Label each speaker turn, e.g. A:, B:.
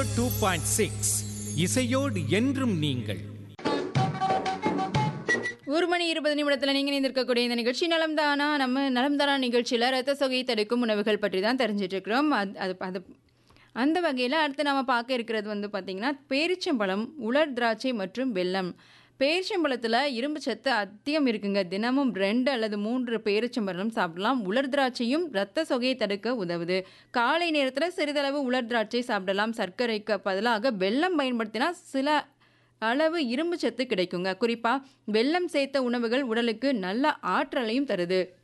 A: two point six இசையோடு என்றும் நீங்கள்
B: ஒரு மணி இருபது நிமிடத்தில் நீங்கள் இணைந்திருக்கக்கூடிய இந்த நிகழ்ச்சி நலம்தானா நம்ம நலம்தானா நிகழ்ச்சியில் ரத்த சொகையை தடுக்கும் உணவுகள் பற்றி தான் தெரிஞ்சிட்டு இருக்கிறோம் அது அது அது அந்த வகையில் அடுத்து நம்ம பார்க்க இருக்கிறது வந்து பார்த்திங்கன்னா பேரிச்சம்பழம் உலர் திராட்சை மற்றும் வெல்லம் பேரிச்சம்பழத்தில் இரும்பு சத்து அதிகம் இருக்குங்க தினமும் ரெண்டு அல்லது மூன்று பேரிச்சம்பழம் சாப்பிடலாம் உலர் திராட்சையும் ரத்த சொகையை தடுக்க உதவுது காலை நேரத்தில் சிறிதளவு உலர் திராட்சை சாப்பிடலாம் சர்க்கரைக்கு பதிலாக வெல்லம் பயன்படுத்தினா சில அளவு இரும்பு சத்து கிடைக்குங்க குறிப்பாக வெல்லம் சேர்த்த உணவுகள் உடலுக்கு நல்ல ஆற்றலையும் தருது